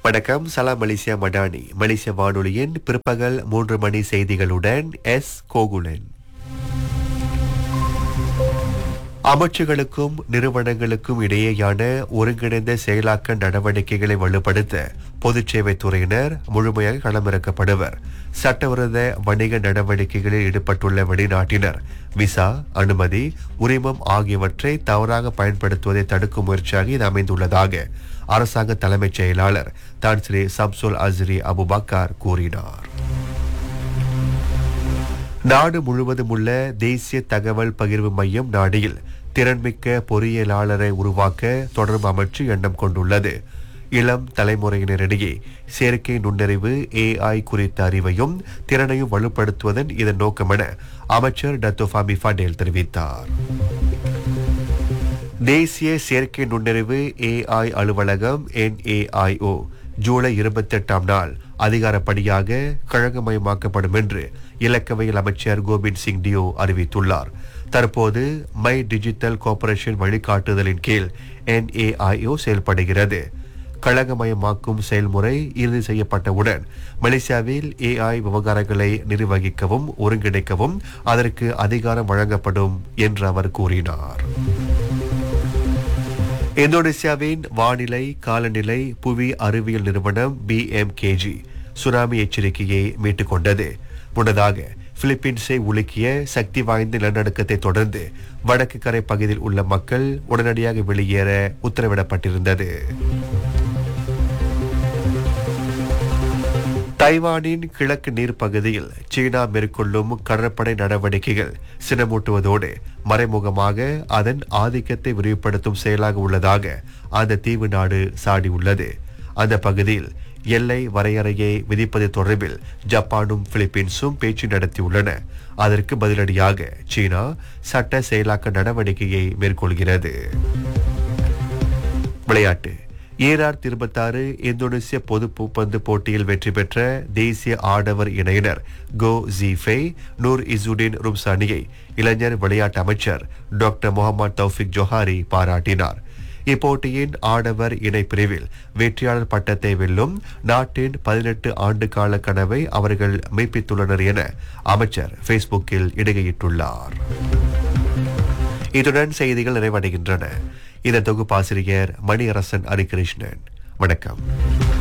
வணக்கம் சலாம் மலேசியா மடானி மலேசிய வானொலியின் பிற்பகல் மூன்று மணி செய்திகளுடன் எஸ் கோகுலன் அமைச்சுகளுக்கும் நிறுவனங்களுக்கும் இடையேயான ஒருங்கிணைந்த செயலாக்க நடவடிக்கைகளை வலுப்படுத்த பொதுச் சேவை துறையினர் முழுமையாக களமிறக்கப்படுவர் சட்டவிரோத வணிக நடவடிக்கைகளில் ஈடுபட்டுள்ள வெளிநாட்டினர் விசா அனுமதி உரிமம் ஆகியவற்றை தவறாக பயன்படுத்துவதை தடுக்கும் முயற்சியாக இது அமைந்துள்ளதாக அரசாங்க தலைமைச் செயலாளர் தான் ஸ்ரீ சம்சுல் அஸ்ரி அபுபக்கார் கூறினார் நாடு முழுவதும் உள்ள தேசிய தகவல் பகிர்வு மையம் நாடியில் திறன்மிக்க பொறியியலாளரை உருவாக்க தொடர்பு அமைச்சு எண்ணம் கொண்டுள்ளது இளம் தலைமுறையினரிடையே செயற்கை நுண்ணறிவு ஏஐ குறித்த அறிவையும் திறனையும் வலுப்படுத்துவதன் இதன் நோக்கமென அமைச்சர் டத்தோஃபாமி ஃபடேல் தெரிவித்தார் தேசிய செயற்கை நுண்ணறிவு ஏஐ அலுவலகம் என்ஏஐஓ ஜூலை இருபத்தெட்டாம் நாள் அதிகாரப்படியாக கழகமயமாக்கப்படும் என்று இலக்கவியல் அமைச்சர் கோபிந்த் சிங் டியோ அறிவித்துள்ளார் தற்போது மை டிஜிட்டல் கார்ப்பரேஷன் வழிகாட்டுதலின் கீழ் என்ஏஐஓ செயல்படுகிறது கழகமயமாக்கும் செயல்முறை இறுதி செய்யப்பட்டவுடன் மலேசியாவில் ஏஐ விவகாரங்களை நிர்வகிக்கவும் ஒருங்கிணைக்கவும் அதற்கு அதிகாரம் வழங்கப்படும் என்று அவர் கூறினார் இந்தோனேசியாவின் வானிலை காலநிலை புவி அறிவியல் நிறுவனம் பிஎம்கேஜி சுனாமி எச்சரிக்கையை மீட்டுக் கொண்டது முன்னதாக பிலிப்பீன்ஸை உலுக்கிய சக்தி வாய்ந்த நிலநடுக்கத்தை தொடர்ந்து வடக்கு கரை பகுதியில் உள்ள மக்கள் உடனடியாக வெளியேற உத்தரவிடப்பட்டிருந்தது தைவானின் கிழக்கு நீர் பகுதியில் சீனா மேற்கொள்ளும் கடற்படை நடவடிக்கைகள் சினமூட்டுவதோடு மறைமுகமாக அதன் ஆதிக்கத்தை விரிவுபடுத்தும் செயலாக உள்ளதாக அந்த தீவு நாடு சாடியுள்ளது அந்த பகுதியில் எல்லை வரையறையை விதிப்பது தொடர்பில் ஜப்பானும் பிலிப்பீன்ஸும் பேச்சு நடத்தியுள்ளன அதற்கு பதிலடியாக சீனா சட்ட செயலாக்க நடவடிக்கையை மேற்கொள்கிறது விளையாட்டு ஏஆர் இருபத்தாறு இந்தோனேசிய பொது பூப்பந்து போட்டியில் வெற்றி பெற்ற தேசிய ஆடவர் இணையினர் கோ ஜீஃபே நூர் இசுடின் ரும்சானியை இளைஞர் விளையாட்டு அமைச்சர் டாக்டர் முகமது தௌஃபிக் ஜொஹாரி பாராட்டினார் இப்போட்டியின் ஆடவர் இணை பிரிவில் வெற்றியாளர் பட்டத்தை வெல்லும் நாட்டின் பதினெட்டு ஆண்டு கால கனவை அவர்கள் மெய்ப்பித்துள்ளனர் என அமைச்சர் ஃபேஸ்புக்கில் இடுகையிட்டுள்ளார் இதுடன் செய்திகள் நிறைவடைகின்றன இதன் தொகுப்பாசிரியர் மணியரசன் ஹரிகிருஷ்ணன் வணக்கம்